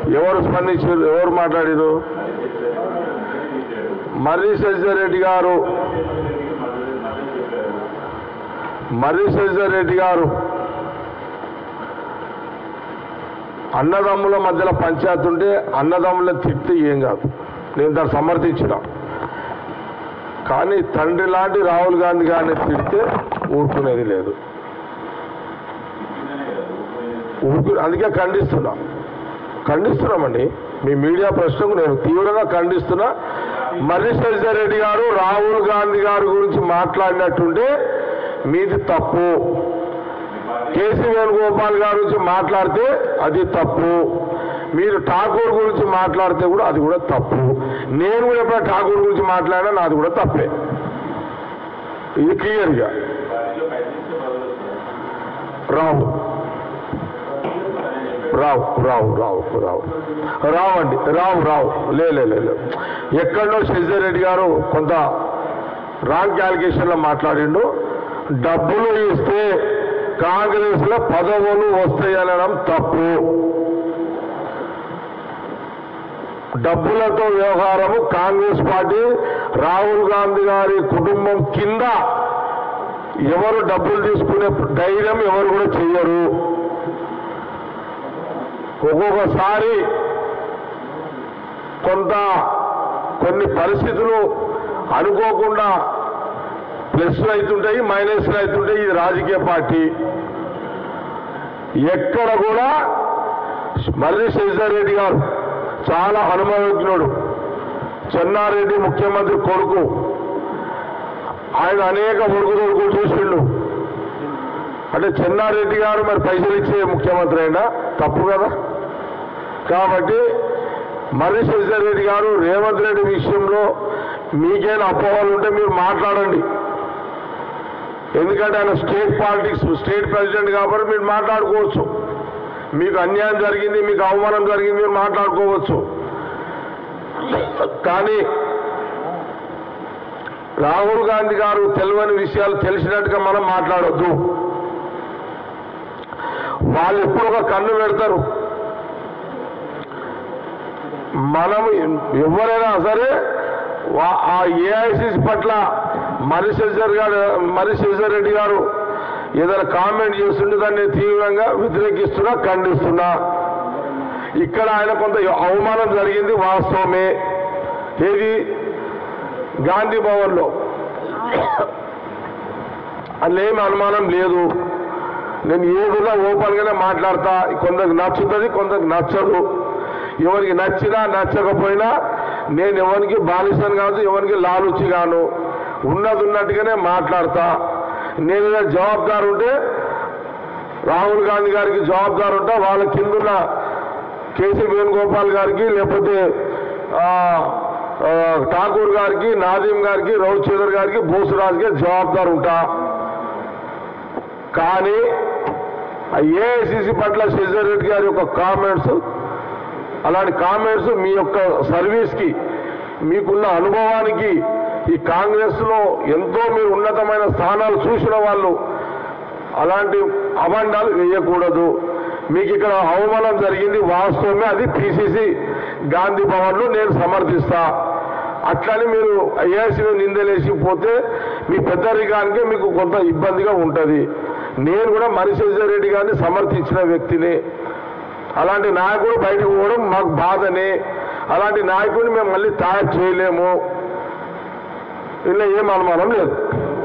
ఎవరు స్పందించారు ఎవరు మాట్లాడారు మర్రి రెడ్డి గారు మర్రి రెడ్డి గారు అన్నదమ్ముల మధ్యలో పంచాయతీ ఉంటే అన్నదమ్ములను తిట్టి ఏం కాదు నేను దాన్ని సమర్థించిన కానీ తండ్రి లాంటి రాహుల్ గాంధీ గారిని తిడితే ఊరుకునేది లేదు ఊరుకు అందుకే ఖండిస్తున్నా ఖండిస్తున్నామండి మీ మీడియా ప్రశ్నకు నేను తీవ్రంగా ఖండిస్తున్నా మర్రి రెడ్డి గారు రాహుల్ గాంధీ గారి గురించి మాట్లాడినట్టుంటే మీది తప్పు కేసీ వేణుగోపాల్ గారి గురించి మాట్లాడితే అది తప్పు మీరు ఠాకూర్ గురించి మాట్లాడితే కూడా అది కూడా తప్పు నేను కూడా ఎప్పుడైనా ఠాకూర్ గురించి మాట్లాడినా నాది కూడా తప్పే ఇది క్లియర్గా రావు రావు రావు రావు రావు రావు అండి రావు రావు లే లే లే, లే. ఎక్కడో శశిధర్ రెడ్డి గారు కొంత రాంగ్ క్యాలిక్యులేషన్లో మాట్లాడిండు డబ్బులు ఇస్తే కాంగ్రెస్లో పదవులు వస్తాయనడం తప్పు డబ్బులతో వ్యవహారము కాంగ్రెస్ పార్టీ రాహుల్ గాంధీ గారి కుటుంబం కింద ఎవరు డబ్బులు తీసుకునే ధైర్యం ఎవరు కూడా చెయ్యరు ఒక్కొక్కసారి కొంత కొన్ని పరిస్థితులు అనుకోకుండా ప్లస్లు అవుతుంటాయి మైనస్లు అవుతుంటాయి ఇది రాజకీయ పార్టీ ఎక్కడ కూడా మర్రి శశిధర్ రెడ్డి గారు చాలా అనుభవజ్ఞుడు చెన్నారెడ్డి ముఖ్యమంత్రి కొడుకు ఆయన అనేక మురుగు తొడుగులు చూసిండు అంటే చెన్నారెడ్డి గారు మరి పైసలు ఇచ్చే ముఖ్యమంత్రి అయినా తప్పు కదా కాబట్టి మర్రి శశిధర్ రెడ్డి గారు రేవంత్ రెడ్డి విషయంలో మీకేనా అపోహలు ఉంటే మీరు మాట్లాడండి ఎందుకంటే ఆయన స్టేట్ పాలిటిక్స్ స్టేట్ ప్రెసిడెంట్ కాబట్టి మీరు మాట్లాడుకోవచ్చు మీకు అన్యాయం జరిగింది మీకు అవమానం జరిగింది మీరు మాట్లాడుకోవచ్చు కానీ రాహుల్ గాంధీ గారు తెలియని విషయాలు తెలిసినట్టుగా మనం మాట్లాడొద్దు వాళ్ళు ఎప్పుడు ఒక కన్ను పెడతారు మనం ఎవరైనా సరే వా- ఆ ఏఐసిసి పట్ల మరి శశిధర్ గారు మరి శశిధర్ రెడ్డి గారు ఏదైనా కామెంట్ చేస్తుంటే దాన్ని తీవ్రంగా వ్యతిరేకిస్తున్నా ఖండిస్తున్నా ఇక్కడ ఆయన కొంత అవమానం జరిగింది వాస్తవమే ఏది గాంధీ భవన్లో అందులో ఏమి అనుమానం లేదు నేను ఏదైనా ఓపెన్గానే మాట్లాడతా కొందరికి నచ్చుతుంది కొందరికి నచ్చదు ఎవరికి నచ్చినా నచ్చకపోయినా నేను ఎవరికి బానిసను కాదు ఎవరికి లాలుచి గాను ఉన్నది ఉన్నట్టుగానే మాట్లాడతా నేను ఏదైనా జవాబుదారు ఉంటే రాహుల్ గాంధీ గారికి జవాబుదారు ఉంటా వాళ్ళ కిందున్న కేసీ వేణుగోపాల్ గారికి లేకపోతే ఆ, ఆ, ఠాకూర్ గారికి నాదీం గారికి రవిచంద్ర గారికి బోసురాజుకి జవాబుదారు ఉంటా కానీ ఏఐసిసి పట్ల శశిధర్ రెడ్డి గారి యొక్క కామెంట్స్ అలాంటి కామెంట్స్ మీ యొక్క సర్వీస్కి మీకున్న అనుభవానికి ఈ కాంగ్రెస్లో ఎంతో మీరు ఉన్నతమైన స్థానాలు చూసిన వాళ్ళు అలాంటి అబండాలు వేయకూడదు మీకు ఇక్కడ అవమానం జరిగింది వాస్తవమే అది పిసిసి గాంధీ భవన్లో నేను సమర్థిస్తా అట్లని మీరు ఏసీ నిందలేసి పోతే మీ పెద్దరికానికి మీకు కొంత ఇబ్బందిగా ఉంటుంది నేను కూడా మనిషేశ్వర రెడ్డి గారిని సమర్థించిన వ్యక్తిని అలాంటి నాయకుడు బయటకు పోవడం మాకు బాధనే అలాంటి నాయకుడిని మేము మళ్ళీ తయారు చేయలేము ఇలా ఏం అనుమానం లేదు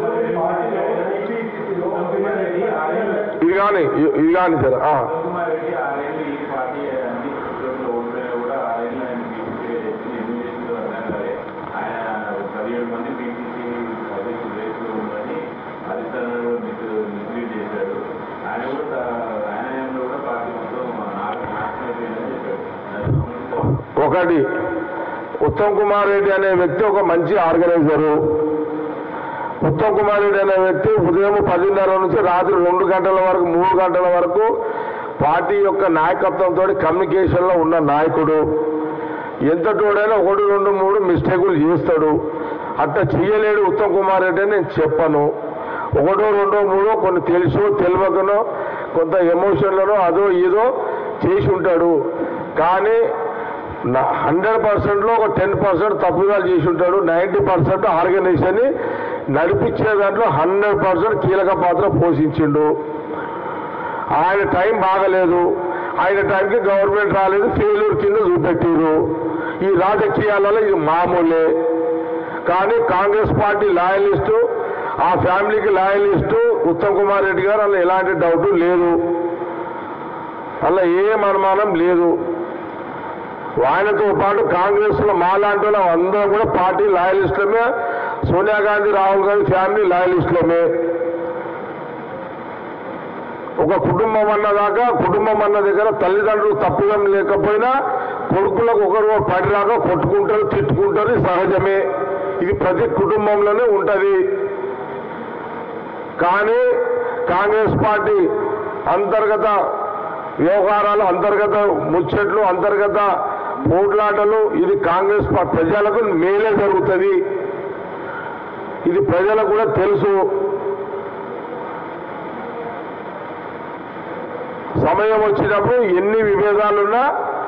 ఇది కానీ ఇది కానీ సార్ ఆ. కుమార్ రెడ్డి ఆరేళ్ళు ఈ పార్టీ అన్ని కుటుంబంలో ఓడిపోయినా కూడా ఆరేళ్ళు ఆయన బీసీసీ ఎందుకు చేసిందో అర్థం కాలే ఆయన పదిహేడు మంది బీసీసీ అధ్యక్షులు రేసులో ఉందని అధిష్టానంలో మిస్లీడ్ చేశాడు ఆయన కూడా ఆయన హయాంలో కూడా పార్టీ మొత్తం నాలుగు నాశనం అయిపోయిందని చెప్పాడు దానికి సంబంధించి ఒకటి ఉత్తమ్ కుమార్ రెడ్డి అనే వ్యక్తి ఒక మంచి ఆర్గనైజరు ఉత్తమ్ కుమార్ రెడ్డి అనే వ్యక్తి ఉదయం పదిన్నర నుంచి రాత్రి రెండు గంటల వరకు మూడు గంటల వరకు పార్టీ యొక్క నాయకత్వంతో కమ్యూనికేషన్లో ఉన్న నాయకుడు ఎంతటోడైనా ఒకటి రెండు మూడు మిస్టేకులు చేస్తాడు అట్లా చేయలేడు ఉత్తమ్ కుమార్ రెడ్డి అని నేను చెప్పను ఒకటో రెండో మూడో కొన్ని తెలుసో తెలియకనో కొంత ఎమోషన్లలో అదో ఇదో చేసి ఉంటాడు కానీ హండ్రెడ్ పర్సెంట్లో ఒక టెన్ పర్సెంట్ తప్పుగా చేసి ఉంటాడు నైంటీ పర్సెంట్ ఆర్గనైజేషన్ని నడిపించే దాంట్లో హండ్రెడ్ పర్సెంట్ కీలక పాత్ర పోషించిండు ఆయన టైం బాగలేదు ఆయన టైంకి గవర్నమెంట్ రాలేదు ఫెయిల్యూర్ కింద చూపెట్టారు ఈ రాజకీయాలలో ఇది మామూలే కానీ కాంగ్రెస్ పార్టీ లాయలిస్టు ఆ ఫ్యామిలీకి లాయలిస్టు ఉత్తమ్ కుమార్ రెడ్డి గారు అలా ఎలాంటి డౌట్ లేదు అలా ఏం అనుమానం లేదు ఆయనతో పాటు కాంగ్రెస్ లో మాలాంటి వాళ్ళం అందరం కూడా పార్టీ లాయలిస్టులమే సోనియా గాంధీ రాహుల్ గాంధీ ఫ్యామిలీ లాయలిస్టులమే ఒక కుటుంబం అన్నదాకా కుటుంబం అన్న దగ్గర తల్లిదండ్రులు తప్పిదం లేకపోయినా కొడుకులకు ఒకరు పడిరాక కొట్టుకుంటారు తిట్టుకుంటారు ఇది సహజమే ఇది ప్రతి కుటుంబంలోనే ఉంటది కానీ కాంగ్రెస్ పార్టీ అంతర్గత వ్యవహారాలు అంతర్గత ముచ్చట్లు అంతర్గత పోట్లాటలు ఇది కాంగ్రెస్ పా- ప్రజలకు మేలే జరుగుతుంది ఇది ప్రజలకు కూడా తెలుసు సమయం వచ్చినప్పుడు ఎన్ని విభేదాలున్నా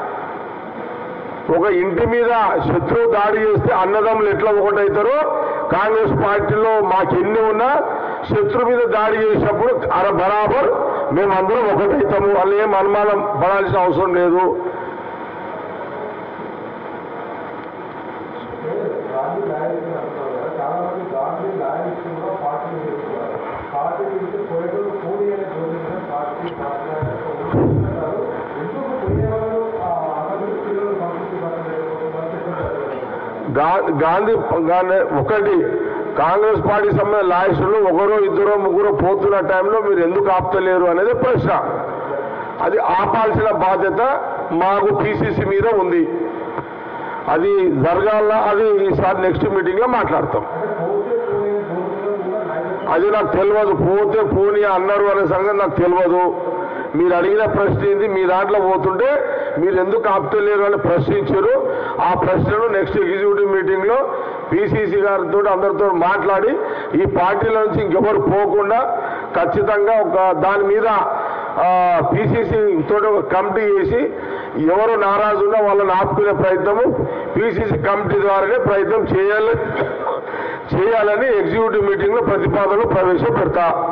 ఒక ఇంటి మీద శత్రువు దాడి చేస్తే అన్నదమ్ములు ఎట్లా ఒకటవుతారో కాంగ్రెస్ పార్టీలో మాకు ఎన్ని ఉన్నా శత్రు మీద దాడి చేసినప్పుడు అర బరాబర్ మేమందరం ఒకటవుతాము వాళ్ళు ఏం అనుమానం పడాల్సిన అవసరం లేదు గాంధీ లాయలిస్ట్ అంటున్నారు కదా చాలా మంది గాంధీ లాయలిస్ట్ కూడా పార్టీ చేస్తున్నారు పార్టీ నుంచి పోయేటప్పుడు పోనీ అనే జోడించిన పార్టీ పార్టీ ఉంటారు ఎందుకు పోయేవాళ్ళు ఆ అసలు పిల్లలు సంస్కృతి గా- గాంధీ గాంధీ ఒకటి కాంగ్రెస్ పార్టీ సంబంధించిన లాయర్సులు ఒకరో ఇద్దరో ముగ్గురో పోతున్న టైంలో మీరు ఎందుకు ఆపుతలేరు అనేది ప్రశ్న అది ఆపాల్సిన బాధ్యత మాకు పిసిసి మీద ఉంది అది జరగాల అది ఈసారి నెక్స్ట్ మీటింగ్ లో మాట్లాడతాం అంటే పోతే పోయిన జోడించడం కూడా నాయకత్వం అది నాకు తెలియదు పోతే పోనీ అన్నారు అనే సంగతి నాకు తెలియదు మీరు అడిగిన ప్రశ్న ఏంది మీ దాంట్లో పోతుంటే మీరు ఎందుకు ఆపుతలేరు అని ప్రశ్నించారు ఆ ప్రశ్నను నెక్స్ట్ ఎగ్జిక్యూటివ్ మీటింగ్ లో పిసిసి గారితో అందరితో మాట్లాడి ఈ పార్టీల నుంచి ఇంకెవరు పోకుండా ఖచ్చితంగా ఒక దాని మీద పిసిసి తోటి ఒక కమిటీ చేసి ఎవరు నారాజు ఉన్నా వాళ్ళని ఆపుకునే ప్రయత్నము పిసిసి కమిటీ ద్వారానే ప్రయత్నం చేయాలి చేయాలని ఎగ్జిక్యూటివ్ మీటింగ్ లో ప్రతిపాదనలు ప్రవేశపెడతా